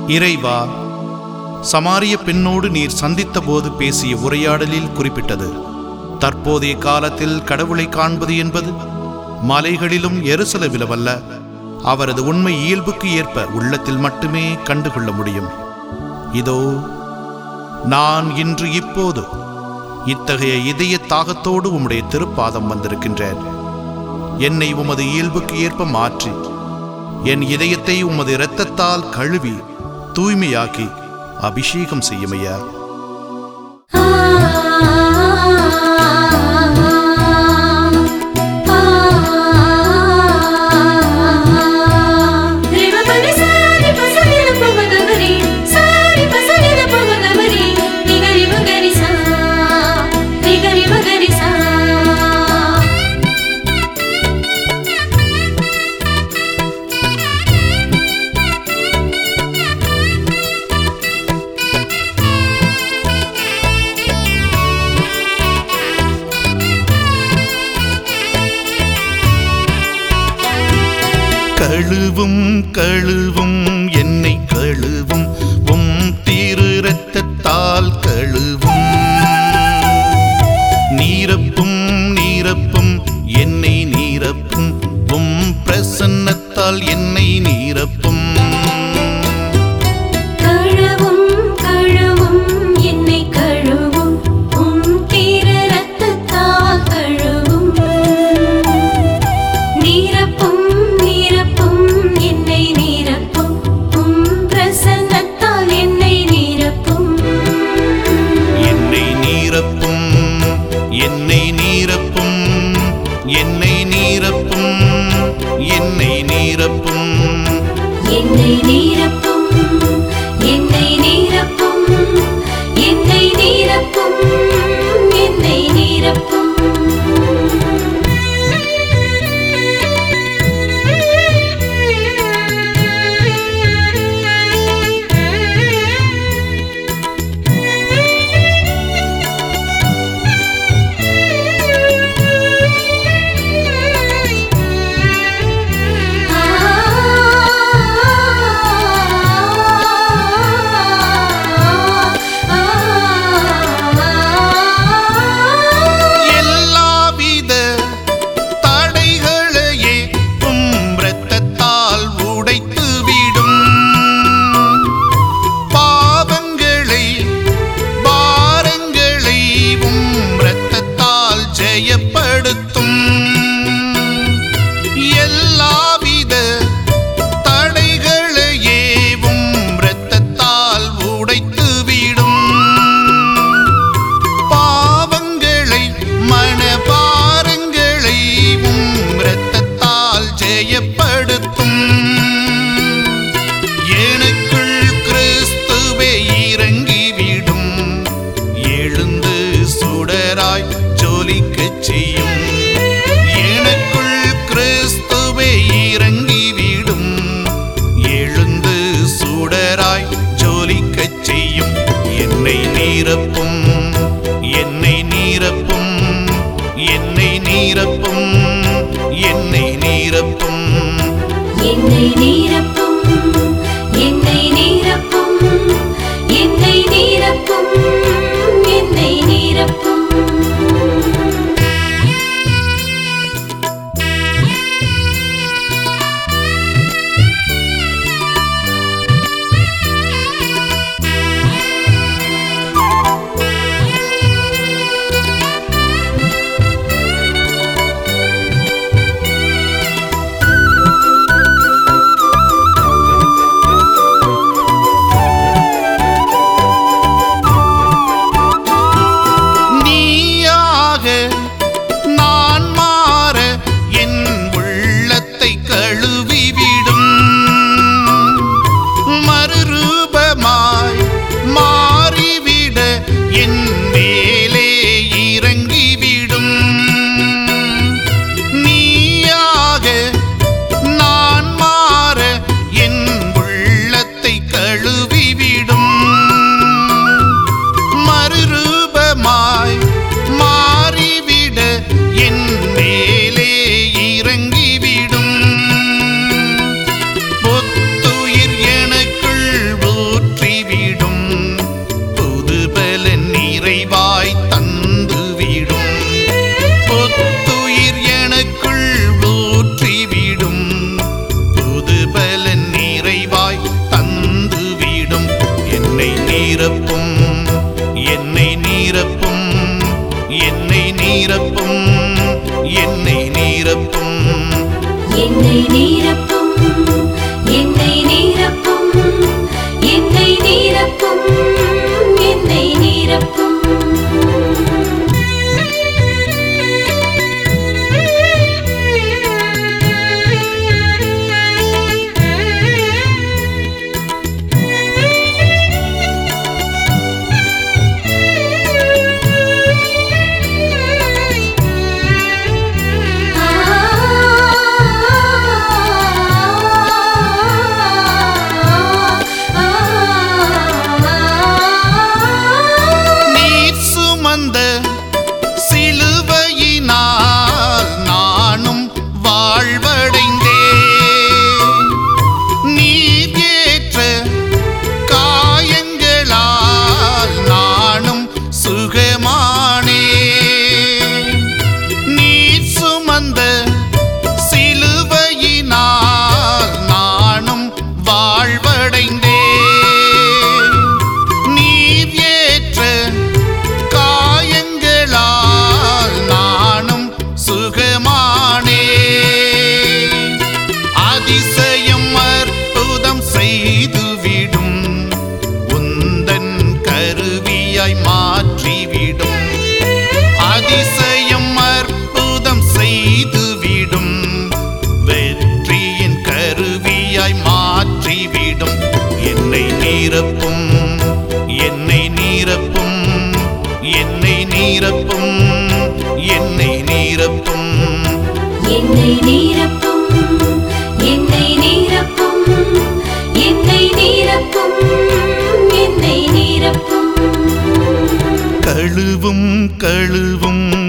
இறைவா சமாரிய பெண்ணோடு நீர் சந்தித்தபோது பேசிய உரையாடலில் குறிப்பிட்டது தற்போதைய காலத்தில் கடவுளை காண்பது என்பது மலைகளிலும் எருசலவிலுமல்ல அவரது உண்மை இயல்புக்கு ஏற்ப உள்ளத்தில் மட்டுமே கண்டுகொள்ள முடியும் இதோ நான் இன்று இப்போது இத்தகைய இதய தாகத்தோடு உம்முடைய திருப்பாதம் வந்திருக்கின்றேன் என்னை உமது இயல்புக்கு ஏற்ப மாற்றி என் இதயத்தை உமது இரத்தத்தால் கழுவி தூய்மையாக்கி அபிஷேகம் செய்யுமையா கழுவும் கழுவும் என்னை கழுவும் உம் திரு இரத்தத்தால் கழுவும் நீரப்பும் நீரப்பும் என்னை நீரப்பும் உம் பிரசன்னத்தால் என்னை நீரப்பும் கழுவும் கழுவும் என்னை கழுவும் உம் திரு ரத்தத்தால் கழுவும் நீரப்பும் நீரப்பும் என்னை நீரப்பும் உம் பிரசன்னத்தால் என்னை நீரப்பும் என்னை நீரப்பும் என்னை நீரப்பும் என்னை நீரப்பும் என்னை நீரப்பும் என்னை நீரப்பும் என்னை நீரப்பும் என்னை நீரப்பும் என்னை நீரப்பும் நீரப்பும் என்னை நீரப்பும் என்னை நீரப்பும் என்னை நீரப்பும் என்னை நீரப்பும் என்னை நீரப்பும் என்னை நீரப்பும் என்னை நீரப்பும் கழுவும் கழுவும்